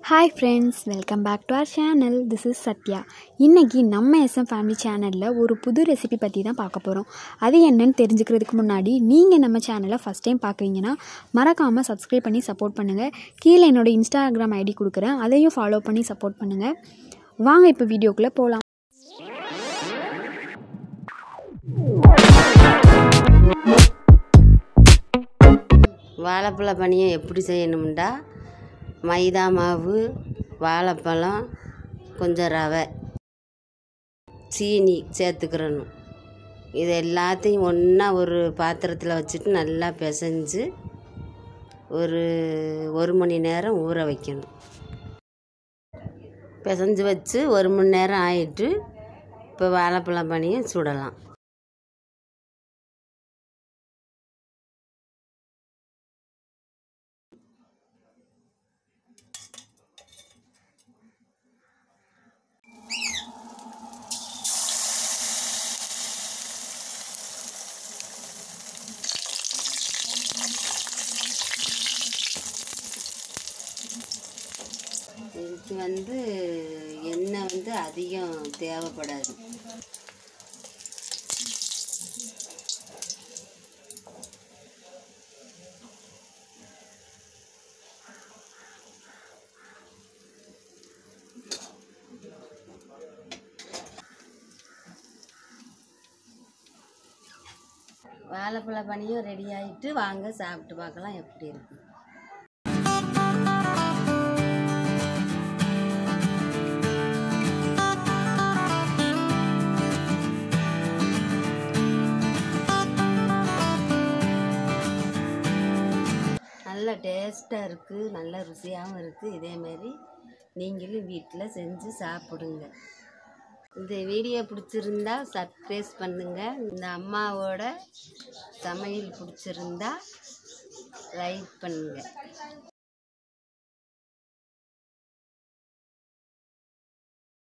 hi friends welcome back to our channel this is Sathya இன்றைக்கி நம்ம SM family சேனலில் ஒரு புது ரெசிபி பற்றி தான் பார்க்க போகிறோம் அது என்னன்னு தெரிஞ்சுக்கிறதுக்கு முன்னாடி நீங்கள் நம்ம சேனலை ஃபஸ்ட் டைம் பார்க்குறீங்கன்னா மறக்காமல் சப்ஸ்கிரைப் பண்ணி சப்போர்ட் பண்ணுங்கள் கீழே என்னோட இன்ஸ்டாகிராம் ஐடி கொடுக்குறேன் அதையும் ஃபாலோ பண்ணி சப்போர்ட் பண்ணுங்கள் வாங்க இப்போ வீடியோக்குள்ளே போகலாம் வாழைப்பழ பனியம் எப்படி செய்யணும்டா மைதா மாவு வாழைப்பழம் கொஞ்சம் ரவை சீனி சேர்த்துக்கிறணும் இது எல்லாத்தையும் ஒன்றா ஒரு பாத்திரத்தில் வச்சுட்டு நல்லா பிசைஞ்சு ஒரு ஒரு மணி நேரம் ஊற வைக்கணும் பிசைஞ்சு வச்சு ஒரு மணி நேரம் ஆயிட்டு இப்போ வாழைப்பழம் பனியம் சுடலாம் இதுக்கு வந்து எண்ணெய் வந்து அதிகம் தேவைப்படாது வாழைப்பழ பனியும் ரெடி ஆகிட்டு வாங்க சாப்பிட்டு பார்க்கலாம் எப்படி இருக்கு நல்ல டேஸ்ட்டாக இருக்குது நல்ல ருசியாகவும் இருக்குது இதேமாரி நீங்களும் வீட்டில் செஞ்சு சாப்பிடுங்க இந்த வீடியோ பிடிச்சிருந்தா சப்ஸ்கிரைப் பண்ணுங்கள் இந்த அம்மாவோட சமையல் பிடிச்சிருந்தா லைக் பண்ணுங்கள்